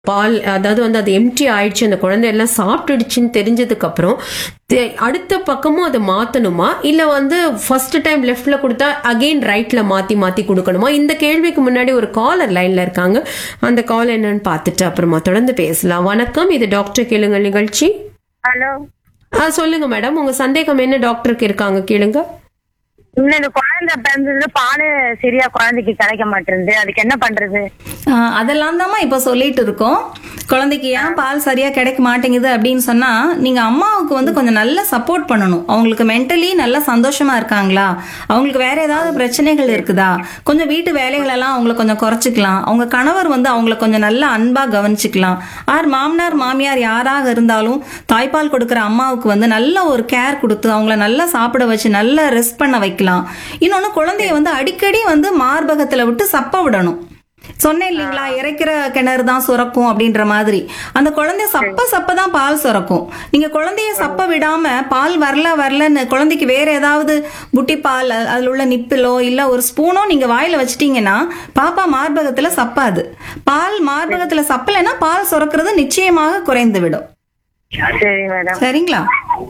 பால் அதாவது வந்து அது எம்டி ஆயிடுச்சு அந்த குழந்தை எல்லாம் சாப்பிட்டுடுச்சுன்னு தெரிஞ்சதுக்கு அப்புறம் தெ- அடுத்த பக்கமும் அதை மாத்தணுமா இல்ல வந்து ஃபர்ஸ்ட் டைம் லெஃப்ட்ல கொடுத்தா அகைன் ரைட்ல மாத்தி மாத்தி கொடுக்கணுமா இந்த கேள்விக்கு முன்னாடி ஒரு காலர் லைன்ல இருக்காங்க அந்த கால் என்னன்னு பார்த்துட்டு அப்புறமா தொடர்ந்து பேசலாம் வணக்கம் இது டாக்டர் கேளுங்க நிகழ்ச்சி ஹலோ ஆ சொல்லுங்க மேடம் உங்க சந்தேகம் என்ன டாக்டருக்கு இருக்காங்க கேளுங்க இன்னும் இந்த குழந்தை பிறந்ததுல பால் சரியா குழந்தைக்கு கிடைக்க மாட்டேங்குது அதுக்கு என்ன பண்றது ஆஹ் அதெல்லாம் தாம்மா இப்போ சொல்லிட்டு இருக்கோம் குழந்தைக்கு ஏன் பால் சரியா கிடைக்க மாட்டேங்குது அப்படின்னு சொன்னா நீங்க அம்மாவுக்கு வந்து கொஞ்சம் நல்ல சப்போர்ட் பண்ணணும் அவங்களுக்கு மென்டலி நல்லா சந்தோஷமா இருக்காங்களா அவங்களுக்கு வேற ஏதாவது பிரச்சனைகள் இருக்குதா கொஞ்சம் வீட்டு வேலைகள் எல்லாம் அவங்கள கொஞ்சம் குறைச்சிக்கலாம் அவங்க கணவர் வந்து அவங்கள கொஞ்சம் நல்லா அன்பா கவனிச்சுக்கலாம் ஆர் மாமனார் மாமியார் யாராக இருந்தாலும் தாய்ப்பால் கொடுக்குற அம்மாவுக்கு வந்து நல்ல ஒரு கேர் கொடுத்து அவங்கள நல்லா சாப்பிட வச்சு நல்லா ரெஸ்ட் பண்ண வைக்கலாம் இன்னொன்னு குழந்தைய வந்து அடிக்கடி வந்து மார்பகத்துல விட்டு சப்ப விடணும் சொன்னேன் இல்லைங்களா இறைக்கிற கிணறு தான் சுரக்கும் அப்படின்ற மாதிரி அந்த குழந்தை சப்ப சப்ப தான் பால் சுரக்கும் நீங்க குழந்தைய சப்ப விடாம பால் வரல வரலன்னு குழந்தைக்கு வேற ஏதாவது புட்டி பால் அ- அதுல உள்ள நிப்பிலோ இல்ல ஒரு ஸ்பூனோ நீங்க வாயில வச்சிட்டீங்கன்னா பாப்பா மார்பகத்துல சப்பாது பால் மார்பகத்துல சப்பலைன்னா பால் சுரக்கிறது நிச்சயமாக குறைந்து விடும் சரி மேடம் சரிங்களா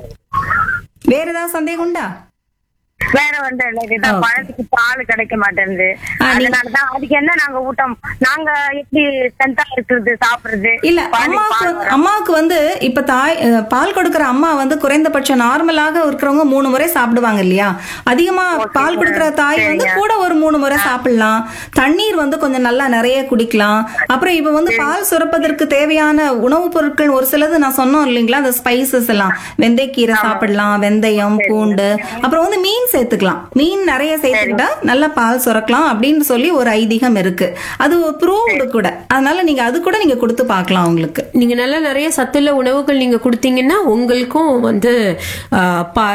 வேற ஏதாவது சந்தேகம் உண்டா வேற வந்து இல்ல இதுதான் குழந்தைக்கு பால் கிடைக்க மாட்டேங்குது ஆ, நீ- அதனாலதான் அதுக்கு என்ன நாங்க ஊட்டம் நாங்க எப்படி ஸ்ட்ரென்த்தா இருக்கிறது சாப்பிடுறது இல்ல குழந்தைக்கு அம்மாவுக்கு பால் வர- அம்மாவுக்கு வந்து இப்ப தாய் அஹ், பால் கொடுக்கிற அம்மா வந்து குறைந்தபட்சம் நார்மலாக இருக்கிறவங்க மூணு முறை சாப்பிடுவாங்க இல்லையா அதிகமா பால் கொடுக்கிற தாய் வந்து கூட ஒரு மூணு முறை சாப்பிடலாம் தண்ணீர் வந்து கொஞ்சம் நல்லா நிறைய குடிக்கலாம் அப்புறம் இப்ப வந்து பால் சுரப்பதற்கு தேவையான உணவுப் பொருட்கள் ஒரு சிலது நான் சொன்னோம் இல்லைங்களா அந்த ஸ்பைசஸ் எல்லாம் வெந்தயக்கீரை சாப்பிடலாம் வெந்தயம் பூண்டு அப்புறம் வந்து மீன் சேர்த்துக்கலாம் மீன் நிறைய சேர்த்துக்கிட்டா நல்லா பால் சுரக்கலாம் அப்படின்னு சொல்லி ஒரு ஐதீகம் இருக்கு அது ப்ரூவ்டு கூட அதனால நீங்க அது கூட நீங்க கொடுத்து பார்க்கலாம் உங்களுக்கு நீங்க நல்லா நிறைய சத்துள்ள உணவுகள் நீங்க கொடுத்தீங்கன்னா உங்களுக்கும் வந்து ஆ, பா-